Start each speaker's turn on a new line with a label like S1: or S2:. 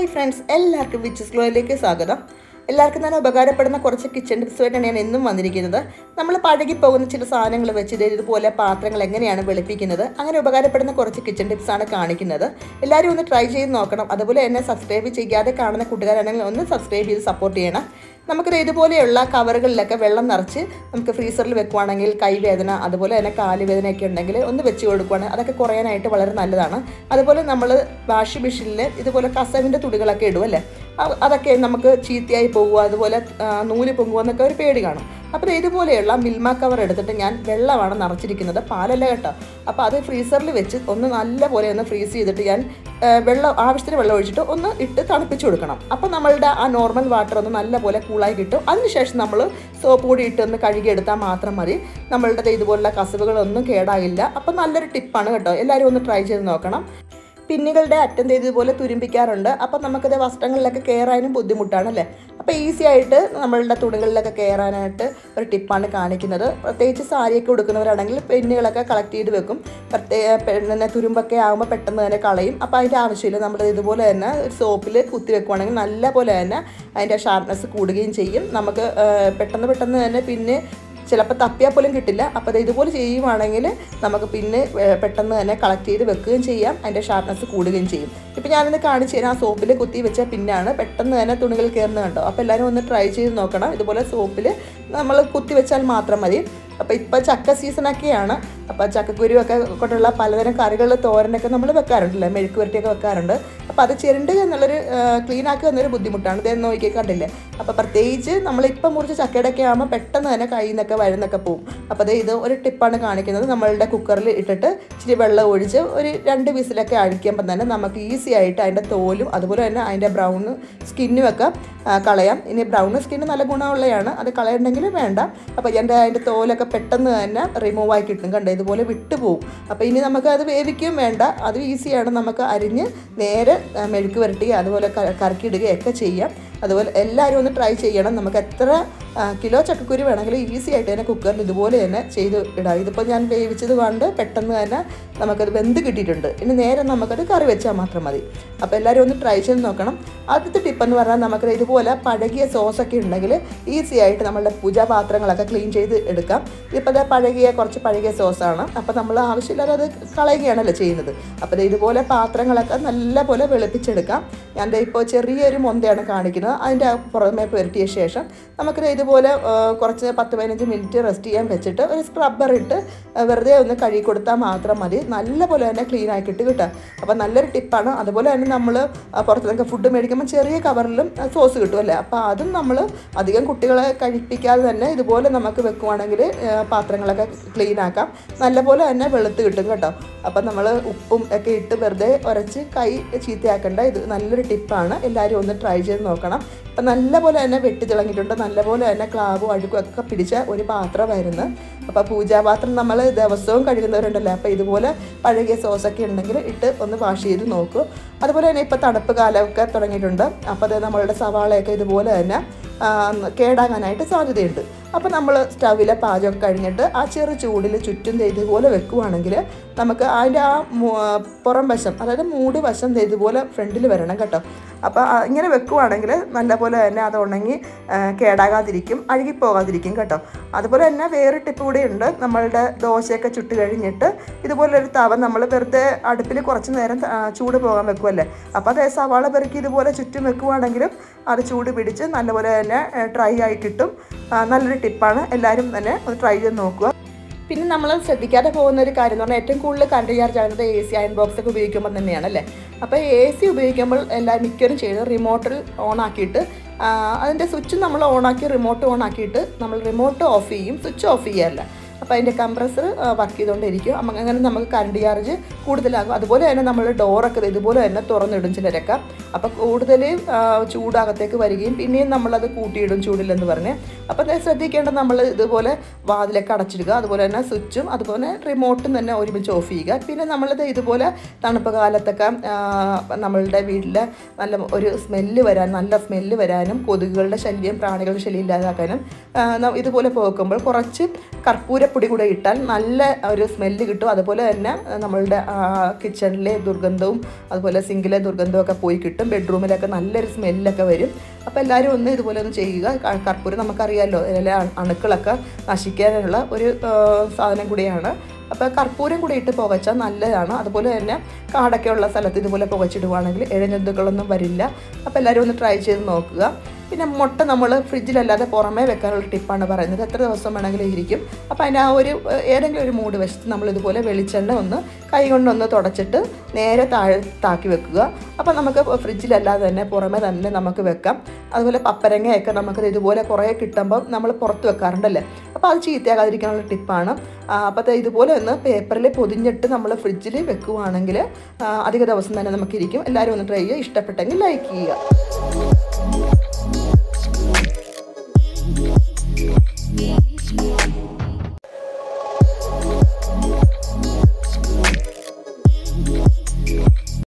S1: hi friends എല്ലാവർക്കും witches ഗ്ലോയിലേക്ക് സ്വാഗതം എല്ലാവർക്കും തന്നെ ഉപകാരപ്പെടുന്ന കുറച്ച് കിച്ചൺ ടിപ്സുമായിട്ടാണ് ഞാൻ എന്നും വന്നിരിക്കുന്നത് നമ്മൾ പഴകി പോകുന്ന ചില സാധനങ്ങൾ വെച്ച് ദേ ഇതുപോലെ പാത്രങ്ങൾ എങ്ങനെയാണ് വെളുപ്പിക്കുന്നത് അങ്ങനെ ഉപകാരപ്പെടുന്ന കുറച്ച് കിച്ചൺ ടിപ്സാണ് കാണിക്കുന്നത് എല്ലാവരും ഒന്ന് ട്രൈ ചെയ്ത് നോക്കണം അതുപോലെ എന്നെ സബ്സ്ക്രൈബ് ചെയ്യാതെ കാണുന്ന കൂട്ടുകാരാണെങ്കിൽ ഒന്ന് സബ്സ്ക്രൈബ് ചെയ്ത് സപ്പോർട്ട് ചെയ്യണം നമുക്കിത് ഇതുപോലെയുള്ള കവറുകളിലൊക്കെ വെള്ളം നിറച്ച് നമുക്ക് ഫ്രീസറിൽ വെക്കുവാണെങ്കിൽ കൈവേദന അതുപോലെ തന്നെ കാലുവേദനയൊക്കെ ഉണ്ടെങ്കിൽ ഒന്ന് വെച്ച് കൊടുക്കുവാണെങ്കിൽ അതൊക്കെ കുറയാനായിട്ട് വളരെ നല്ലതാണ് അതുപോലെ നമ്മൾ വാഷിംഗ് മെഷീനിൽ ഇതുപോലെ കസവിൻ്റെ തുണികളൊക്കെ ഇടും അല്ലേ അ- അതൊക്കെ നമുക്ക് ചീത്തയായി പോകുക അതുപോലെ ആ, നൂല് പൊങ്ങുക എന്നൊക്കെ ഒരു പേടി കാണും അപ്പോൾ ദേ ഇതുപോലെയുള്ള മിൽമ കവർ എടുത്തിട്ട് ഞാൻ വെള്ളമാണ് നിറച്ചിരിക്കുന്നത് പാലല്ല കേട്ടോ അപ്പോൾ അത് ഫ്രീസറിൽ വെച്ച് ഒന്ന് നല്ല പോലെ ഒന്ന് ഫ്രീസ് ചെയ്തിട്ട് ഞാൻ ആ, വെള്ളം ആവശ്യത്തിന് വെള്ളം ഒഴിച്ചിട്ട് ഒന്ന് ഇട്ട് തണുപ്പിച്ച് കൊടുക്കണം അപ്പോൾ നമ്മളുടെ ആ നോർമൽ വാട്ടർ ഒന്ന് നല്ല പോലെ കൂളായി കിട്ടും അതിനുശേഷം നമ്മൾ സോപ്പ് കൂടി ഇട്ട് ഒന്ന് കഴുകിയെടുത്താൽ മാത്രം മതി നമ്മളുടെ ദേ ഇതുപോലുള്ള കസവുകളൊന്നും കേടാകില്ല അപ്പോൾ നല്ലൊരു ടിപ്പാണ് കേട്ടോ എല്ലാവരും ഒന്ന് ട്രൈ ചെയ്ത് നോക്കണം പിന്നുകളുടെ അറ്റം ചെയ്ത് ഇതുപോലെ തുരുമ്പിക്കാറുണ്ട് അപ്പം നമുക്കത് വസ്ത്രങ്ങളിലൊക്കെ കയറാനും ബുദ്ധിമുട്ടാണല്ലേ അപ്പോൾ ഈസി ആയിട്ട് നമ്മളുടെ തുണികളിലൊക്കെ കയറാനായിട്ട് ഒരു ടിപ്പാണ് കാണിക്കുന്നത് പ്രത്യേകിച്ച് സാരിയൊക്കെ ഉടുക്കുന്നവരാണെങ്കിൽ പെന്നുകളൊക്കെ കളക്ട് ചെയ്ത് വെക്കും പ്രത്യേക പെണ്ണിനെ തുരുമ്പൊക്കെ ആകുമ്പോൾ പെട്ടെന്ന് തന്നെ കളയും അപ്പോൾ അതിൻ്റെ ആവശ്യമില്ല നമ്മൾ ഇതുപോലെ തന്നെ ഒരു സോപ്പിൽ കുത്തി വെക്കുവാണെങ്കിൽ നല്ല പോലെ തന്നെ അതിൻ്റെ ഷാർപ്നെസ് കൂടുകയും ചെയ്യും നമുക്ക് ആ, പെട്ടെന്ന് പെട്ടെന്ന് തന്നെ പിന്നെ ചിലപ്പോൾ തപ്പിയാൽ പോലും കിട്ടില്ല അപ്പോൾ അത് ഇതുപോലെ ചെയ്യുവാണെങ്കിൽ നമുക്ക് പിന്നെ ഏ, പെട്ടെന്ന് തന്നെ കളക്ട് ചെയ്ത് വെക്കുകയും ചെയ്യാം അതിൻ്റെ ഷാർപ്നെസ് കൂടുകയും ചെയ്യും ഇപ്പോൾ ഞാനിത് കാണിച്ചു തരാം ആ സോപ്പിൽ കുത്തി വെച്ച പിന്നാണ് പെട്ടെന്ന് തന്നെ തുണികൾ കയറുന്നത് കണ്ടോ അപ്പോൾ എല്ലാവരും ഒന്ന് ട്രൈ ചെയ്ത് നോക്കണം ഇതുപോലെ സോപ്പിൽ നമ്മൾ കുത്തി വെച്ചാൽ മാത്രം മതി അപ്പോൾ ഇപ്പോൾ ചക്ക സീസണൊക്കെയാണ് അപ്പോൾ ചക്കക്കുരുവൊക്കെ കൊണ്ടുള്ള പലതരം കറികൾ തോരനൊക്കെ നമ്മൾ വെക്കാറുണ്ടല്ലേ മെഴുക്ക് പുരട്ടിയൊക്കെ വെക്കാറുണ്ട് അപ്പോൾ അത് ചിരണ്ടുക എന്നുള്ളൊരു ക്ലീൻ ആക്കുക എന്നൊരു ബുദ്ധിമുട്ടാണ് ഇതേ നോക്കി കണ്ടില്ലേ അപ്പോൾ പ്രത്യേകിച്ച് നമ്മളിപ്പം മുറിച്ച് ചക്കയുടെയൊക്കെ ആകുമ്പോൾ പെട്ടെന്ന് തന്നെ കയ്യിൽ നിന്നൊക്കെ വരുന്നൊക്കെ പോകും അപ്പോൾ അത് ഇത് ഒരു ടിപ്പാണ് കാണിക്കുന്നത് നമ്മളുടെ കുക്കറിൽ ഇട്ടിട്ട് ഇച്ചിരി വെള്ളം ഒഴിച്ച് ഒരു രണ്ട് വിസിലൊക്കെ അഴിക്കുമ്പോൾ തന്നെ നമുക്ക് ഈസി ആയിട്ട് അതിൻ്റെ തോലും അതുപോലെ തന്നെ അതിൻ്റെ ബ്രൗൺ സ്കിന്നും ഒക്കെ ആ, കളയാം ഇനി ബ്രൗൺ സ്കിന്ന് നല്ല ഗുണമുള്ളതാണ് അത് കളയണ്ടെങ്കിൽ വേണ്ട അപ്പോൾ എൻ്റെ അതിൻ്റെ തോലൊക്കെ പെട്ടെന്ന് തന്നെ റിമൂവ് ആയി കിട്ടും കണ്ടോ ഇതുപോലെ വിട്ടു പോകും അപ്പോൾ ഇനി നമുക്ക് അത് വേവിക്കുകയും വേണ്ട അത് ഈസിയാണ് നമുക്ക് അരിഞ്ഞ് നേരെ ആ, മെഴുക്ക് പുരട്ടി അതുപോലെ ക- കറക്കിയിടുകയൊക്കെ ചെയ്യാം അതുപോലെ എല്ലാവരും ഒന്ന് ട്രൈ ചെയ്യണം നമുക്ക് എത്ര ആ, കിലോ ചക്കക്കുരു വേണമെങ്കിലും ഈസി ആയിട്ട് തന്നെ കുക്കറിൽ ഇതുപോലെ തന്നെ ചെയ്ത് ഇടാം ഇതിപ്പോൾ ഞാൻ വേവിച്ചത് കൊണ്ട് പെട്ടെന്ന് തന്നെ നമുക്കത് വെന്ത് കിട്ടിയിട്ടുണ്ട് ഇനി നേരെ നമുക്കത് കറി വെച്ചാൽ മാത്രം മതി അപ്പോൾ എല്ലാവരും ഒന്ന് ട്രൈ ചെയ്ത് നോക്കണം ആദ്യത്തെ ടിപ്പെന്ന് പറഞ്ഞാൽ നമുക്ക് ഇതുപോലെ പഴകിയ സോസൊക്കെ ഉണ്ടെങ്കിൽ ഈസി ആയിട്ട് നമ്മളുടെ പൂജാപാത്രങ്ങളൊക്കെ ക്ലീൻ ചെയ്ത് എടുക്കാം ഇപ്പോൾ ദേ പഴകിയ കുറച്ച് പഴകിയ സോസാണ് അപ്പോൾ നമ്മൾ ആവശ്യമില്ലാതെ അത് കളയുകയാണല്ലോ ചെയ്യുന്നത് അപ്പോൾ ദേ ഇതുപോലെ പാത്രങ്ങളൊക്കെ നല്ല പോലെ വെളുപ്പിച്ചെടുക്കാം ഞാൻ ദേ ഇപ്പോൾ ചെറിയൊരു മൊന്തയാണ് കാണിക്കുന്നത് അതിൻ്റെ ആ പുറമേ പുരട്ടിയ ശേഷം നമുക്കിത് ഇതുപോലെ ആ, കുറച്ച് പത്ത് പതിനഞ്ച് മിനിറ്റ് റെസ്റ്റ് ചെയ്യാൻ വെച്ചിട്ട് ഒരു സ്ക്രബ്ബർ ഇട്ട് ആ, വെറുതെ ഒന്ന് കഴുകി കൊടുത്താൽ മാത്രം മതി നല്ല പോലെ തന്നെ ക്ലീൻ ആക്കിയിട്ട് കിട്ടുക അപ്പോൾ നല്ലൊരു ടിപ്പാണ് അതുപോലെ തന്നെ നമ്മൾ പുറത്തുനിന്നൊക്കെ ഫുഡ് മേടിക്കുമ്പോൾ ചെറിയ കവറിലും സോസ് കിട്ടുമല്ലേ അപ്പോൾ അതും നമ്മൾ അധികം കുട്ടികളെ കഴിപ്പിക്കാതെ തന്നെ ഇതുപോലെ നമുക്ക് വെക്കുവാണെങ്കിൽ ആ, പാത്രങ്ങളൊക്കെ ക്ലീൻ ആക്കാം നല്ലപോലെ തന്നെ വെളുത്ത് കിട്ടും കേട്ടോ അപ്പം നമ്മൾ ഉപ്പും ഒക്കെ ഇട്ട് വെറുതെ ഉരച്ച് കൈ ചീത്തയാക്കേണ്ട ഇത് നല്ലൊരു ടിപ്പാണ് എല്ലാവരും ഒന്ന് ട്രൈ ചെയ്ത് നോക്കണം അപ്പം നല്ലപോലെ തന്നെ വെട്ടി തിളങ്ങിയിട്ടുണ്ട് നല്ലപോലെ തന്നെ ക്ലാവും അഴുക്കും ഒക്കെ പിടിച്ച ഒരു പാത്രമായിരുന്നു അപ്പോൾ പൂജാപാത്രം നമ്മൾ ദിവസവും കഴുകുന്നവരുണ്ടല്ലോ അപ്പോൾ ഇതുപോലെ പഴകിയ സോസൊക്കെ ഉണ്ടെങ്കിൽ ഇട്ട് ഒന്ന് വാഷ് ചെയ്ത് നോക്കൂ അതുപോലെ തന്നെ ഇപ്പോൾ തണുപ്പ് കാലമൊക്കെ തുടങ്ങിയിട്ടുണ്ട് അപ്പോൾ അത് നമ്മളുടെ സവാളയൊക്കെ ഇതുപോലെ തന്നെ ആ, കേടാകാനായിട്ട് സാധ്യതയുണ്ട് അപ്പോൾ നമ്മൾ സ്റ്റവിലെ പാചകം കഴിഞ്ഞിട്ട് ആ ചെറു ചൂടിൽ ചുറ്റും ദേ ഇതുപോലെ വെക്കുവാണെങ്കിൽ നമുക്ക് അതിൻ്റെ ആ മു- പുറം വശം അതായത് മൂട് വശം ദേ ഇതുപോലെ ഫ്രണ്ടിൽ വരണം കേട്ടോ അപ്പോൾ ആ ഇങ്ങനെ വെക്കുവാണെങ്കിൽ നല്ലപോലെ തന്നെ അത് ഉണങ്ങി ആ, കേടാകാതിരിക്കും അഴുകിപ്പോകാതിരിക്കും കേട്ടോ അതുപോലെ തന്നെ വേറെ ടിപ്പ് കൂടി ഉണ്ട് നമ്മളുടെ ദോശയൊക്കെ ചുട്ട് കഴിഞ്ഞിട്ട് ഇതുപോലൊരു തവ നമ്മൾ വെറുതെ അടുപ്പിൽ കുറച്ച് നേരം ആ, ചൂട് പോകാൻ വെക്കുമല്ലേ അപ്പോൾ അതേ സവാള പെറുക്കി ഇതുപോലെ ചുറ്റും വെക്കുവാണെങ്കിലും അത് ചൂട് പിടിച്ച് നല്ലപോലെ തന്നെ ഡ്രൈ ആയി കിട്ടും ആ, നല്ലൊരു ടിപ്പാണ് എല്ലാവരും തന്നെ ഒന്ന് ട്രൈ ചെയ്ത് നോക്കുക പിന്നെ നമ്മൾ ശ്രദ്ധിക്കാതെ പോകുന്ന ഒരു കാര്യം എന്ന് പറഞ്ഞാൽ ഏറ്റവും കൂടുതൽ കറണ്ട് ചാർജ് ആകുന്നത് എ സി അയൺ ബോക്സ് ഒക്കെ ഉപയോഗിക്കുമ്പോൾ തന്നെയാണ് അല്ലേ അപ്പോൾ എ സി ഉപയോഗിക്കുമ്പോൾ എല്ലാ മിക്കവരും ചെയ്യുന്നത് റിമോട്ടിൽ ഓൺ ആക്കിയിട്ട് ആ, അതിൻ്റെ സ്വിച്ച് നമ്മൾ ഓൺ ആക്കി റിമോട്ട് ഓൺ ആക്കിയിട്ട് നമ്മൾ റിമോട്ട് ഓഫ് ചെയ്യും സ്വിച്ച് ഓഫ് ചെയ്യാറില്ല അപ്പോൾ അതിൻ്റെ കംപ്രസർ വർക്ക് ചെയ്തുകൊണ്ടിരിക്കും അപ്പം അങ്ങനെ നമുക്ക് കറണ്ട് ചാർജ് കൂടുതലാകും അതുപോലെ തന്നെ നമ്മൾ ഡോറൊക്കെ ദേ ഇതുപോലെ തന്നെ തുറന്നിടും ചിലരൊക്കെ അപ്പോൾ കൂടുതൽ ആ, ചൂടകത്തേക്ക് വരികയും പിന്നെയും നമ്മളത് കൂട്ടിയിടും ചൂടില്ലെന്ന് പറഞ്ഞ് അപ്പോൾ അത് ശ്രദ്ധിക്കേണ്ടത് നമ്മൾ ഇതുപോലെ വാതിലൊക്കെ അടച്ചിടുക അതുപോലെ തന്നെ സ്വിച്ചും അതുപോലെ റിമോട്ടും തന്നെ ഒരുമിച്ച് ഓഫ് ചെയ്യുക പിന്നെ നമ്മളിത് ഇതുപോലെ തണുപ്പ് കാലത്തൊക്കെ ആ, നമ്മളുടെ വീട്ടിൽ നല്ല ഒരു സ്മെല്ല് വരാൻ നല്ല സ്മെല്ല് വരാനും കൊതുകുകളുടെ ശല്യം പ്രാണികളുടെ ശല്യം ഇല്ലാതാക്കാനും ആ, ന- ഇതുപോലെ പോക്കുമ്പോൾ കുറച്ച് കർപ്പൂരപ്പൊടി കൂടെ ഇട്ടാൽ നല്ല ഒരു സ്മെല്ല് കിട്ടും അതുപോലെ തന്നെ ആ, നമ്മളുടെ കിച്ചണിലെ ദുർഗന്ധവും അതുപോലെ സിങ്കിലെ ദുർഗന്ധവും ഒക്കെ പോയി കിട്ടും തീർച്ചയായിട്ടും ബെഡ്റൂമിലൊക്കെ നല്ലൊരു സ്മെല്ലൊക്കെ വരും അപ്പോൾ എല്ലാവരും ഒന്ന് ഇതുപോലെ ഒന്ന് ചെയ്യുക ക- കർപ്പൂരം നമുക്കറിയാമല്ലോ ഇതിലെ അണു- അണുക്കളൊക്കെ നശിക്കാനുള്ള ഒരു ആ, സാധനം കൂടിയാണ് അപ്പോൾ കർപ്പൂരം കൂടി ഇട്ട് പുകച്ചാൽ നല്ലതാണ് അതുപോലെ തന്നെ കാടൊക്കെ ഉള്ള സ്ഥലത്ത് ഇതുപോലെ പുകച്ചിടുവാണെങ്കിൽ ഇഴജന്തുക്കളൊന്നും വരില്ല അപ്പോൾ എല്ലാവരും ഒന്ന് ട്രൈ ചെയ്ത് നോക്കുക പിന്നെ മുട്ട നമ്മൾ ഫ്രിഡ്ജിലല്ലാതെ പുറമേ വെക്കാനുള്ള ടിപ്പാണ് പറയുന്നത് എത്ര ദിവസം വേണമെങ്കിലും ഇരിക്കും അപ്പോൾ അതിന് ആ ഒരു ഏഹ്, ഏതെങ്കിലും ഒരു മൂട് വശത്ത് നമ്മൾ ഇതുപോലെ വെളിച്ചെണ്ണ ഒന്ന് കൈ കൊണ്ടൊന്ന് തുടച്ചിട്ട് നേരെ താഴത്താക്കി വെക്കുക അപ്പോൾ നമുക്ക് ഫ്രിഡ്ജിലല്ലാതെ തന്നെ പുറമേ തന്നെ നമുക്ക് വെക്കാം അതുപോലെ പപ്പരങ്ങയൊക്കെ നമുക്ക് ഇതുപോലെ കുറേ കിട്ടുമ്പോൾ നമ്മൾ പുറത്ത് വെക്കാറുണ്ടല്ലേ അപ്പോൾ അത് ചീത്തയാകാതിരിക്കാനുള്ള ടിപ്പാണ് അപ്പോൾ ദേ ഇതുപോലെ ഒന്ന് പേപ്പറിൽ പൊതിഞ്ഞിട്ട് നമ്മൾ ഫ്രിഡ്ജിൽ വെക്കുവാണെങ്കിൽ ആ, അധിക ദിവസം തന്നെ നമുക്കിരിക്കും എല്ലാവരും ഒന്ന് ട്രൈ ചെയ്യുക ഇഷ്ടപ്പെട്ടെങ്കിൽ ലൈക്ക് ചെയ്യുക